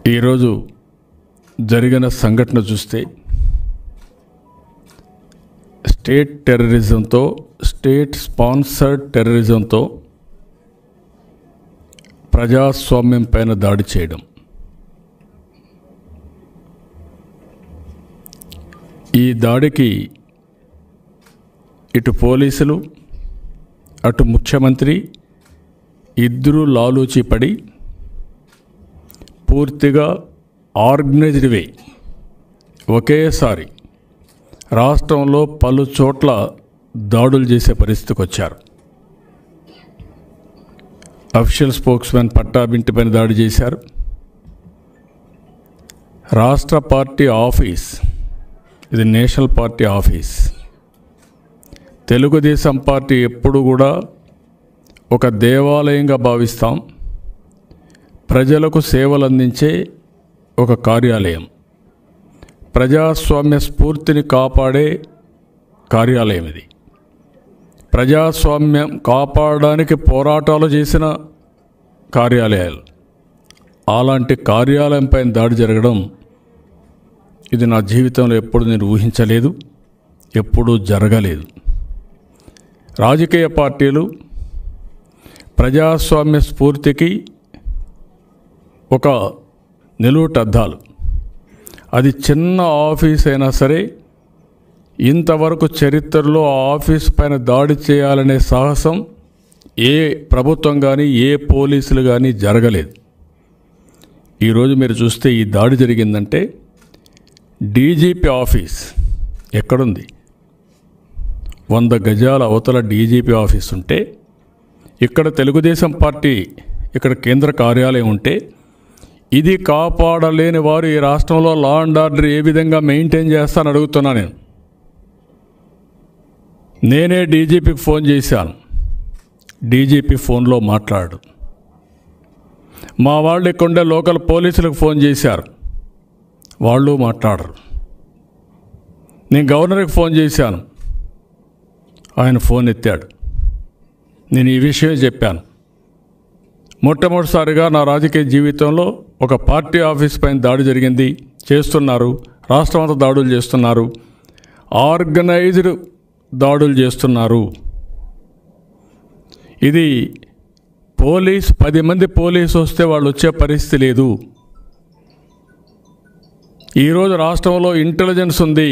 ఈరోజు జరిగిన సంఘటన చూస్తే స్టేట్ టెర్రరిజంతో స్టేట్ స్పాన్సర్డ్ టెర్రరిజంతో ప్రజాస్వామ్యం పైన దాడి చేయడం ఈ దాడికి ఇటు పోలీసులు అటు ముఖ్యమంత్రి ఇద్దరూ లాలూచి పడి పూర్తిగా ఆర్గనైజ్డ్ వే ఒకేసారి రాష్ట్రంలో పలు చోట్ల దాడులు చేసే పరిస్థితికి వచ్చారు అఫిషియల్ స్పోక్స్మెన్ పట్టాబింటి పైన దాడి చేశారు రాష్ట్ర పార్టీ ఆఫీస్ ఇది national party office Telugu Desam party ఎప్పుడు కూడా ఒక దేవాలయంగా భావిస్తాం ప్రజలకు సేవలు అందించే ఒక కార్యాలయం ప్రజాస్వామ్య స్ఫూర్తిని కాపాడే కార్యాలయం ఇది ప్రజాస్వామ్యం కాపాడడానికి పోరాటాలు చేసిన కార్యాలయాలు అలాంటి కార్యాలయం పైన దాడి జరగడం ఇది నా జీవితంలో ఎప్పుడు నేను ఊహించలేదు ఎప్పుడూ జరగలేదు రాజకీయ పార్టీలు ప్రజాస్వామ్య స్ఫూర్తికి ఒక నిలువుటద్దాలు అది చిన్న ఆఫీస్ అయినా సరే ఇంతవరకు చరిత్రలో ఆ ఆఫీస్ పైన దాడి చేయాలనే సాహసం ఏ ప్రభుత్వం కానీ ఏ పోలీసులు కానీ జరగలేదు ఈరోజు మీరు చూస్తే ఈ దాడి జరిగిందంటే డీజీపీ ఆఫీస్ ఎక్కడుంది వంద గజాల అవతల డీజీపీ ఆఫీస్ ఉంటే ఇక్కడ తెలుగుదేశం పార్టీ ఇక్కడ కేంద్ర కార్యాలయం ఉంటే ఇది కాపాడలేని వారు ఈ రాష్ట్రంలో లా అండ్ ఆర్డర్ ఏ విధంగా మెయింటైన్ చేస్తానని అడుగుతున్నా నేను నేనే డీజీపీకి ఫోన్ చేశాను డీజీపీ ఫోన్లో మాట్లాడు మా వాళ్ళు ఇక్కడుండే లోకల్ పోలీసులకు ఫోన్ చేశారు వాళ్ళు మాట్లాడరు నేను గవర్నర్కి ఫోన్ చేశాను ఆయన ఫోన్ ఎత్తాడు నేను ఈ విషయమే చెప్పాను మొట్టమొదటిసారిగా నా రాజకీయ జీవితంలో ఒక పార్టీ ఆఫీస్ పైన దాడి జరిగింది చేస్తున్నారు రాష్ట్రం అంతా దాడులు చేస్తున్నారు ఆర్గనైజ్డ్ దాడులు చేస్తున్నారు ఇది పోలీస్ పది మంది పోలీసు వస్తే వాళ్ళు వచ్చే పరిస్థితి లేదు ఈరోజు రాష్ట్రంలో ఇంటెలిజెన్స్ ఉంది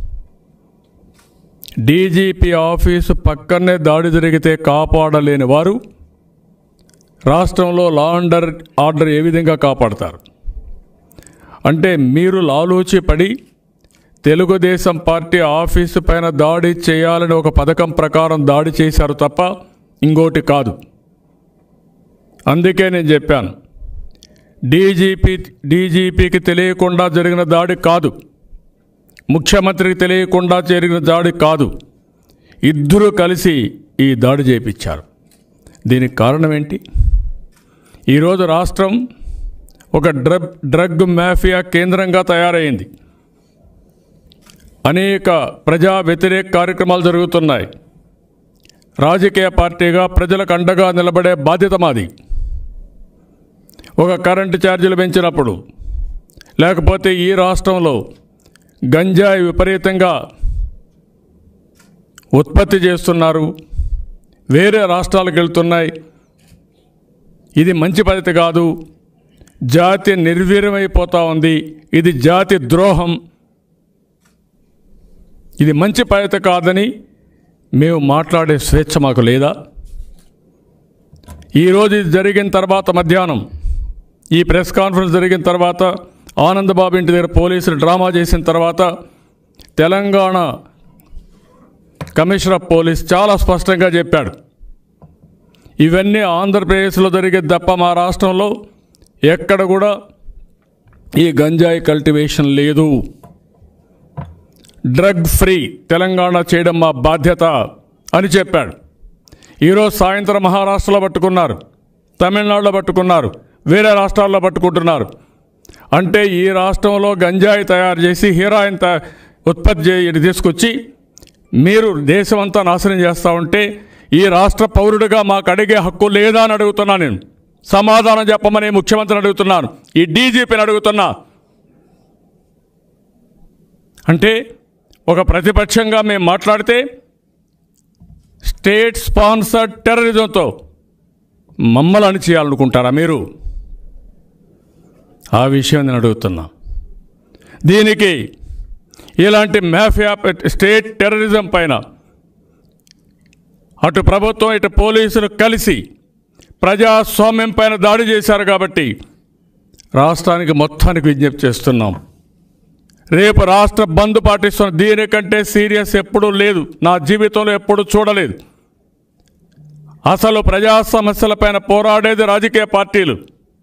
డీజీపీ ఆఫీసు పక్కనే దాడి జరిగితే కాపాడలేని వారు రాష్ట్రంలో లా అండర్ ఆర్డర్ ఏ విధంగా కాపాడతారు అంటే మీరు లాలూచి పడి తెలుగుదేశం పార్టీ ఆఫీసు పైన దాడి చేయాలని ఒక పథకం ప్రకారం దాడి చేశారు తప్ప ఇంకోటి కాదు అందుకే నేను చెప్పాను డీజీపీ డీజీపీకి తెలియకుండా జరిగిన దాడి కాదు ముఖ్యమంత్రికి తెలియకుండా జరిగిన దాడి కాదు ఇద్దరూ కలిసి ఈ దాడి చేయించారు దీనికి కారణం ఏంటి ఈరోజు రాష్ట్రం ఒక డ్రగ్ డ్రగ్ మాఫియా కేంద్రంగా తయారైంది అనేక ప్రజా వ్యతిరేక కార్యక్రమాలు జరుగుతున్నాయి రాజకీయ పార్టీగా ప్రజలకు అండగా నిలబడే బాధ్యత మాది ఒక కరెంటు ఛార్జీలు పెంచినప్పుడు లేకపోతే ఈ రాష్ట్రంలో గంజాయి విపరీతంగా ఉత్పత్తి చేస్తున్నారు వేరే రాష్ట్రాలకు వెళ్తున్నాయి ఇది మంచి పద్ధతి కాదు జాతి నిర్వీర్యమైపోతూ ఉంది ఇది జాతి ద్రోహం ఇది మంచి పద్ధతి కాదని మేము మాట్లాడే స్వేచ్ఛ మాకు లేదా ఈరోజు ఇది జరిగిన తర్వాత మధ్యాహ్నం ఈ ప్రెస్ కాన్ఫరెన్స్ జరిగిన తర్వాత ఆనందబాబు ఇంటి దగ్గర పోలీసులు డ్రామా చేసిన తర్వాత తెలంగాణ కమిషనర్ ఆఫ్ పోలీస్ చాలా స్పష్టంగా చెప్పాడు ఇవన్నీ ఆంధ్రప్రదేశ్లో జరిగే తప్ప మా రాష్ట్రంలో ఎక్కడ కూడా ఈ గంజాయి కల్టివేషన్ లేదు డ్రగ్ ఫ్రీ తెలంగాణ చేయడం మా బాధ్యత అని చెప్పాడు ఈరోజు సాయంత్రం మహారాష్ట్రలో పట్టుకున్నారు తమిళనాడులో పట్టుకున్నారు వేరే రాష్ట్రాల్లో పట్టుకుంటున్నారు అంటే ఈ రాష్ట్రంలో గంజాయి తయారు చేసి హీరాయిన్ త ఉత్పత్తి చేయ తీసుకొచ్చి మీరు దేశమంతా నాశనం చేస్తూ ఉంటే ఈ రాష్ట్ర పౌరుడిగా మాకు అడిగే హక్కు లేదా అని అడుగుతున్నా నేను సమాధానం చెప్పమని ముఖ్యమంత్రిని అడుగుతున్నాను ఈ డీజీపీని అడుగుతున్నా అంటే ఒక ప్రతిపక్షంగా మేము మాట్లాడితే స్టేట్ స్పాన్సర్డ్ టెర్రరిజంతో మమ్మల్ని అణిచేయాలనుకుంటారా మీరు ఆ విషయం నేను అడుగుతున్నా దీనికి ఇలాంటి మాఫియా స్టేట్ టెర్రరిజం పైన అటు ప్రభుత్వం ఇటు పోలీసులు కలిసి ప్రజాస్వామ్యం పైన దాడి చేశారు కాబట్టి రాష్ట్రానికి మొత్తానికి విజ్ఞప్తి చేస్తున్నాం రేపు రాష్ట్ర బంద్ పాటిస్తున్న దీనికంటే సీరియస్ ఎప్పుడూ లేదు నా జీవితంలో ఎప్పుడూ చూడలేదు అసలు ప్రజా సమస్యలపైన పోరాడేది రాజకీయ పార్టీలు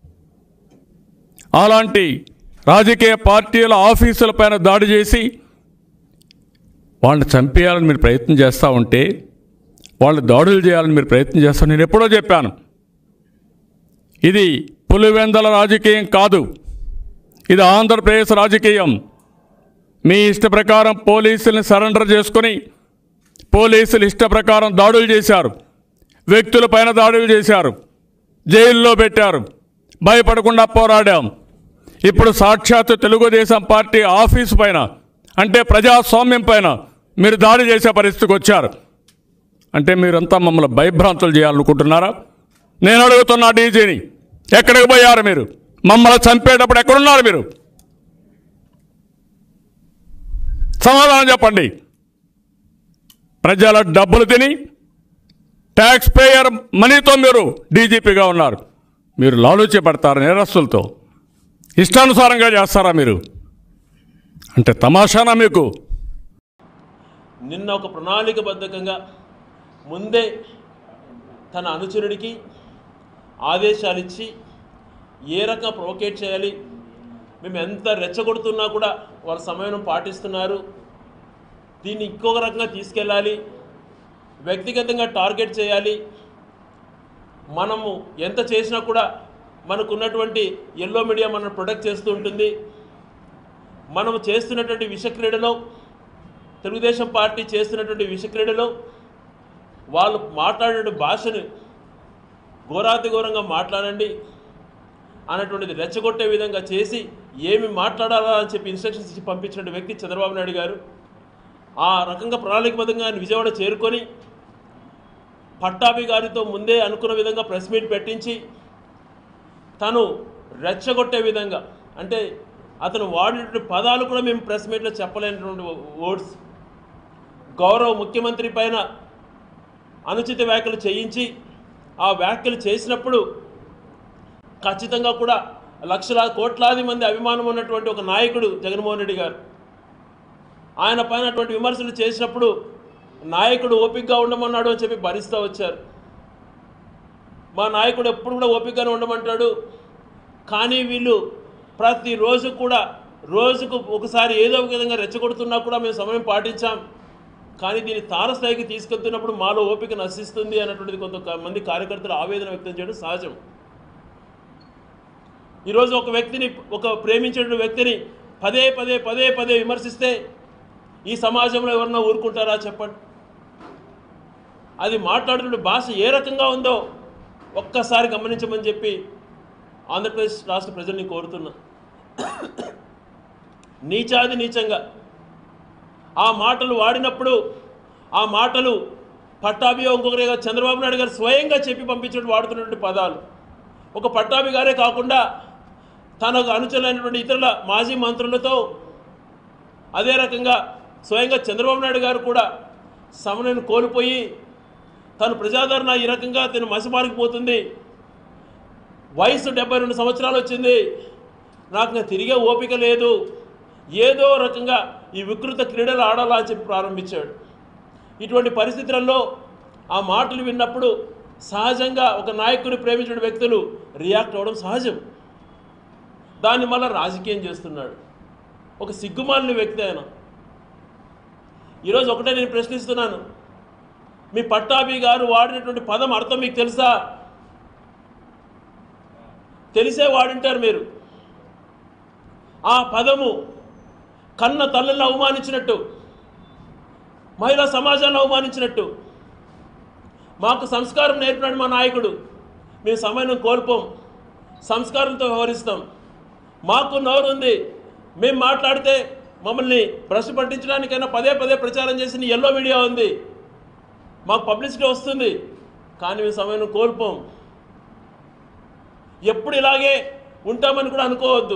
అలాంటి రాజకీయ పార్టీల ఆఫీసులపైన దాడి చేసి వాళ్ళని చంపేయాలని మీరు ప్రయత్నం చేస్తూ ఉంటే వాళ్ళు దాడులు చేయాలని మీరు ప్రయత్నం చేస్తారు నేను ఎప్పుడో చెప్పాను ఇది పులివెందల రాజకీయం కాదు ఇది ఆంధ్రప్రదేశ్ రాజకీయం మీ ఇష్ట ప్రకారం పోలీసుల్ని సరెండర్ చేసుకుని పోలీసులు ఇష్ట ప్రకారం దాడులు చేశారు వ్యక్తులపైన దాడులు చేశారు జైల్లో పెట్టారు భయపడకుండా పోరాడాం ఇప్పుడు సాక్షాత్తు తెలుగుదేశం పార్టీ ఆఫీసు పైన అంటే ప్రజాస్వామ్యం పైన మీరు దాడి చేసే పరిస్థితికి వచ్చారు అంటే మీరంతా మమ్మల్ని భయభ్రాంతులు చేయాలనుకుంటున్నారా నేను అడుగుతున్నా డీజీని ఎక్కడికి పోయారు మీరు మమ్మల్ని చంపేటప్పుడు ఎక్కడున్నారు మీరు సమాధానం చెప్పండి ప్రజల డబ్బులు తిని ట్యాక్స్ పేయర్ మనీతో మీరు డీజీపీగా ఉన్నారు మీరు లాలూచి పడతారు నేరస్తులతో ఇష్టానుసారంగా చేస్తారా మీరు అంటే తమాషానా మీకు నిన్న ఒక ప్రణాళికబద్ధకంగా ముందే తన అనుచరుడికి ఆదేశాలు ఇచ్చి ఏ రకంగా ప్రొవోకేట్ చేయాలి మేము ఎంత రెచ్చగొడుతున్నా కూడా వాళ్ళ సమయం పాటిస్తున్నారు దీన్ని ఇంకొక రకంగా తీసుకెళ్ళాలి వ్యక్తిగతంగా టార్గెట్ చేయాలి మనము ఎంత చేసినా కూడా మనకు ఉన్నటువంటి ఎల్లో మీడియా మనల్ని ప్రొటెక్ట్ చేస్తూ ఉంటుంది మనము చేస్తున్నటువంటి విషక్రీడలో తెలుగుదేశం పార్టీ చేస్తున్నటువంటి విషక్రీడలో వాళ్ళు మాట్లాడే భాషను ఘోరాతి ఘోరంగా మాట్లాడండి అన్నటువంటిది రెచ్చగొట్టే విధంగా చేసి ఏమి మాట్లాడాలా అని చెప్పి ఇన్స్ట్రక్షన్స్ ఇచ్చి పంపించిన వ్యక్తి చంద్రబాబు నాయుడు గారు ఆ రకంగా ప్రణాళికబద్ధంగా ఆయన విజయవాడ చేరుకొని పట్టాభి గారితో ముందే అనుకున్న విధంగా ప్రెస్ మీట్ పెట్టించి తను రెచ్చగొట్టే విధంగా అంటే అతను వాడినటువంటి పదాలు కూడా మేము ప్రెస్ మీట్లో చెప్పలేనటువంటి వర్డ్స్ గౌరవ ముఖ్యమంత్రి పైన అనుచిత వ్యాఖ్యలు చేయించి ఆ వ్యాఖ్యలు చేసినప్పుడు ఖచ్చితంగా కూడా లక్షల కోట్లాది మంది అభిమానం ఉన్నటువంటి ఒక నాయకుడు జగన్మోహన్ రెడ్డి గారు ఆయన పైన అటువంటి విమర్శలు చేసినప్పుడు నాయకుడు ఓపికగా ఉండమన్నాడు అని చెప్పి భరిస్తూ వచ్చారు మా నాయకుడు ఎప్పుడు కూడా ఓపికగానే ఉండమంటాడు కానీ వీళ్ళు ప్రతిరోజు కూడా రోజుకు ఒకసారి ఏదో ఒక విధంగా రెచ్చగొడుతున్నా కూడా మేము సమయం పాటించాం కానీ దీన్ని తారస్థాయికి తీసుకెళ్తున్నప్పుడు మాలో ఓపిక నశిస్తుంది అన్నటువంటిది కొంతమంది కార్యకర్తలు ఆవేదన వ్యక్తం చేయడం సహజం ఈరోజు ఒక వ్యక్తిని ఒక ప్రేమించిన వ్యక్తిని పదే పదే పదే పదే విమర్శిస్తే ఈ సమాజంలో ఎవరన్నా ఊరుకుంటారా చెప్పండి అది మాట్లాడుతున్న భాష ఏ రకంగా ఉందో ఒక్కసారి గమనించమని చెప్పి ఆంధ్రప్రదేశ్ రాష్ట్ర ప్రజల్ని కోరుతున్నా నీచాది నీచంగా ఆ మాటలు వాడినప్పుడు ఆ మాటలు పట్టాభి ఇంకొకరిగా చంద్రబాబు నాయుడు గారు స్వయంగా చెప్పి పంపించినట్టు వాడుతున్నటువంటి పదాలు ఒక పట్టాభి గారే కాకుండా తనకు అనుచరులైనటువంటి ఇతరుల మాజీ మంత్రులతో అదే రకంగా స్వయంగా చంద్రబాబు నాయుడు గారు కూడా సమన్వయం కోల్పోయి తను ప్రజాదరణ ఈ రకంగా తను మసిమారికిపోతుంది వయసు డెబ్బై రెండు సంవత్సరాలు వచ్చింది నాకు ఇంకా తిరిగే ఓపిక లేదు ఏదో రకంగా ఈ వికృత క్రీడలు ఆడాలా అని చెప్పి ప్రారంభించాడు ఇటువంటి పరిస్థితులలో ఆ మాటలు విన్నప్పుడు సహజంగా ఒక నాయకుని ప్రేమించిన వ్యక్తులు రియాక్ట్ అవ్వడం సహజం దాన్ని మళ్ళీ రాజకీయం చేస్తున్నాడు ఒక సిగ్గుమాలిన వ్యక్తి ఆయన ఈరోజు ఒకటే నేను ప్రశ్నిస్తున్నాను మీ పట్టాభి గారు వాడినటువంటి పదం అర్థం మీకు తెలుసా తెలిసే వాడింటారు మీరు ఆ పదము కన్న తల్లులను అవమానించినట్టు మహిళా సమాజాన్ని అవమానించినట్టు మాకు సంస్కారం నేర్పినాడు మా నాయకుడు మేము సమయం కోల్పోం సంస్కారంతో వ్యవహరిస్తాం మాకు నోరు ఉంది మేము మాట్లాడితే మమ్మల్ని ప్రశ్న పట్టించడానికైనా పదే పదే ప్రచారం చేసిన ఎల్లో మీడియా ఉంది మాకు పబ్లిసిటీ వస్తుంది కానీ మేము సమయం కోల్పోం ఎప్పుడు ఇలాగే ఉంటామని కూడా అనుకోవద్దు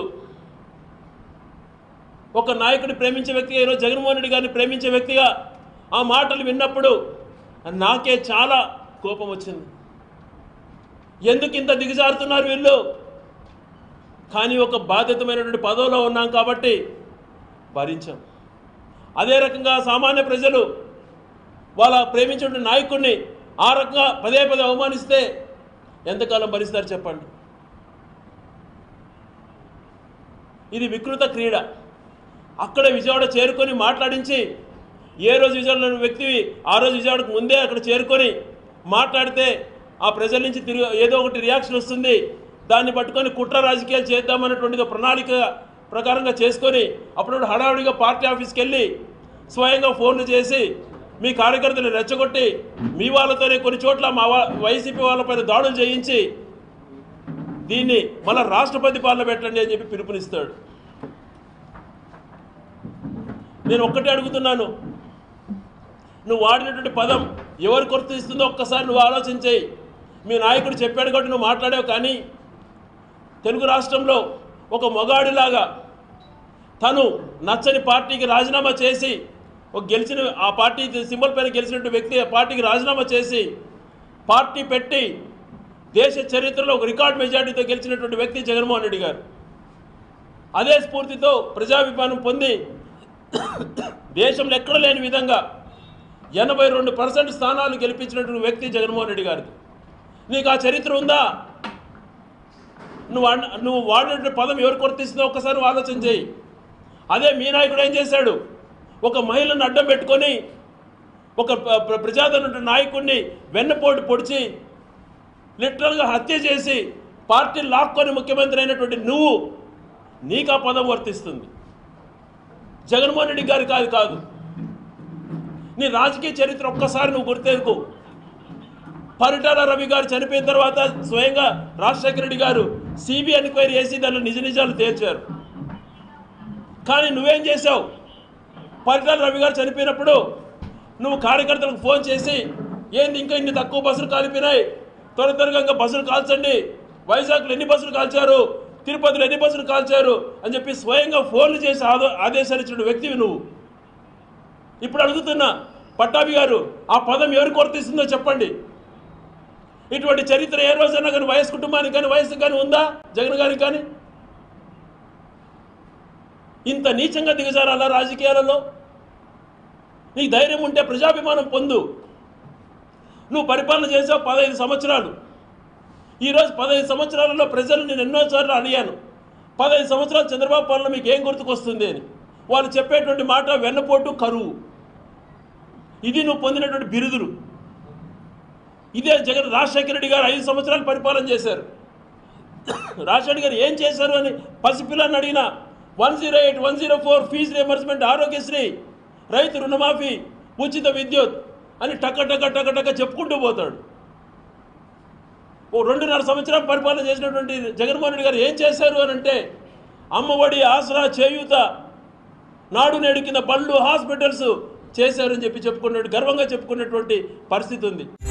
ఒక నాయకుడిని ప్రేమించే వ్యక్తిగా ఈరోజు జగన్మోహన్ రెడ్డి గారిని ప్రేమించే వ్యక్తిగా ఆ మాటలు విన్నప్పుడు నాకే చాలా కోపం వచ్చింది ఎందుకు ఇంత దిగజారుతున్నారు వీళ్ళు కానీ ఒక బాధ్యతమైనటువంటి పదవిలో ఉన్నాం కాబట్టి భరించాం అదే రకంగా సామాన్య ప్రజలు వాళ్ళ ప్రేమించిన నాయకుడిని ఆ రకంగా పదే పదే అవమానిస్తే ఎంతకాలం భరిస్తారు చెప్పండి ఇది వికృత క్రీడ అక్కడ విజయవాడ చేరుకొని మాట్లాడించి ఏ రోజు విజయవాడలో ఉన్న వ్యక్తి ఆ రోజు విజయవాడకు ముందే అక్కడ చేరుకొని మాట్లాడితే ఆ ప్రజల నుంచి తిరిగి ఏదో ఒకటి రియాక్షన్ వస్తుంది దాన్ని పట్టుకొని కుట్ర రాజకీయాలు చేద్దామన్నటువంటిది ఒక ప్రణాళిక ప్రకారంగా చేసుకొని అప్పుడు హడావుడిగా పార్టీ ఆఫీస్కి వెళ్ళి స్వయంగా ఫోన్లు చేసి మీ కార్యకర్తలు రెచ్చగొట్టి మీ వాళ్ళతోనే కొన్ని చోట్ల మా వా వైసీపీ వాళ్ళపైన దాడులు చేయించి దీన్ని మళ్ళీ రాష్ట్రపతి పాలన పెట్టండి అని చెప్పి పిలుపునిస్తాడు నేను ఒక్కటే అడుగుతున్నాను నువ్వు వాడినటువంటి పదం ఎవరు గుర్తిస్తుందో ఒక్కసారి నువ్వు ఆలోచించేయి మీ నాయకుడు చెప్పాడు కాబట్టి నువ్వు మాట్లాడావు కానీ తెలుగు రాష్ట్రంలో ఒక మొగాడిలాగా తను నచ్చని పార్టీకి రాజీనామా చేసి ఒక గెలిచిన ఆ పార్టీ సింబల్ పైన గెలిచినటువంటి వ్యక్తి ఆ పార్టీకి రాజీనామా చేసి పార్టీ పెట్టి దేశ చరిత్రలో ఒక రికార్డ్ మెజార్టీతో గెలిచినటువంటి వ్యక్తి జగన్మోహన్ రెడ్డి గారు అదే స్ఫూర్తితో ప్రజాభిమానం పొంది దేశంలో ఎక్కడ లేని విధంగా ఎనభై రెండు పర్సెంట్ స్థానాలు గెలిపించినటువంటి వ్యక్తి జగన్మోహన్ రెడ్డి గారిది నీకు ఆ చరిత్ర ఉందా నువ్వు వాడిన నువ్వు వాడినటువంటి పదం ఎవరు కొర్తిస్తుందో ఒక్కసారి నువ్వు ఆలోచన చేయి అదే మీ నాయకుడు ఏం చేశాడు ఒక మహిళను అడ్డం పెట్టుకొని ఒక ప్ర- ప్ర- ప్రజాదరణ నాయకుడిని వెన్నపోటు పొడిచి లిటరల్గా హత్య చేసి పార్టీ లాక్కొని ముఖ్యమంత్రి అయినటువంటి నువ్వు నీకు ఆ పదం వర్తిస్తుంది జగన్మోహన్ రెడ్డి గారి కాదు కాదు నీ రాజకీయ చరిత్ర ఒక్కసారి నువ్వు గుర్తెరుకు పరిటాల రవి గారు చనిపోయిన తర్వాత స్వయంగా రాజశేఖర రెడ్డి గారు సిబిఐ ఎంక్వైరీ చేసి దానిలో నిజ నిజాలు తేల్చారు కానీ నువ్వేం చేసావు పరిటాల రవి గారు చనిపోయినప్పుడు నువ్వు కార్యకర్తలకు ఫోన్ చేసి ఏంది ఇంకా ఇన్ని తక్కువ బస్సులు కాలిపోయినాయి త్వర త్వరగా ఇంకా బస్సులు కాల్చండి వైజాగ్లో ఎన్ని బస్సులు కాల్చారు తిరుపతిలో ఎన్ని బస్సులు కాల్చారు అని చెప్పి స్వయంగా ఫోన్లు చేసి ఆదో ఆదేశాలు ఇచ్చిన వ్యక్తివి నువ్వు ఇప్పుడు అడుగుతున్నా పట్టాభి గారు ఆ పదం ఎవరికి వర్తిస్తుందో చెప్పండి ఇటువంటి చరిత్ర ఏ రోజైనా కానీ వైఎస్ కుటుంబానికి కానీ వయసు కానీ ఉందా జగన్ గారికి కానీ ఇంత నీచంగా దిగజారాలా రాజకీయాలలో నీకు ధైర్యం ఉంటే ప్రజాభిమానం పొందు నువ్వు పరిపాలన చేసావు పదహైదు సంవత్సరాలు ఈరోజు పదహైదు సంవత్సరాలలో ప్రజలు నేను ఎన్నోసార్లు అడిగాను పదహైదు సంవత్సరాలు చంద్రబాబు పాలన మీకు ఏం గుర్తుకొస్తుంది అని వాళ్ళు చెప్పేటువంటి మాట వెన్నపోటు కరువు ఇది నువ్వు పొందినటువంటి బిరుదులు ఇదే జగన్ రాజశేఖర రెడ్డి గారు ఐదు సంవత్సరాలు పరిపాలన చేశారు రాజశేఖర గారు ఏం చేశారు అని పసిపిల్లని అడిగిన one zero eight one zero four fees reimbursement Aarogyasri రైతు రుణమాఫీ ఉచిత విద్యుత్ అని టక టక టక టక చెప్పుకుంటూ పోతాడు ఓ రెండున్నర సంవత్సరాలు పరిపాలన చేసినటువంటి జగన్మోహన్ రెడ్డి గారు ఏం చేశారు అని అంటే అమ్మఒడి ఆసరా చేయూత నాడు నేడు కింద బళ్ళు హాస్పిటల్స్ చేశారని చెప్పి చెప్పుకున్నట్టు గర్వంగా చెప్పుకున్నటువంటి పరిస్థితి ఉంది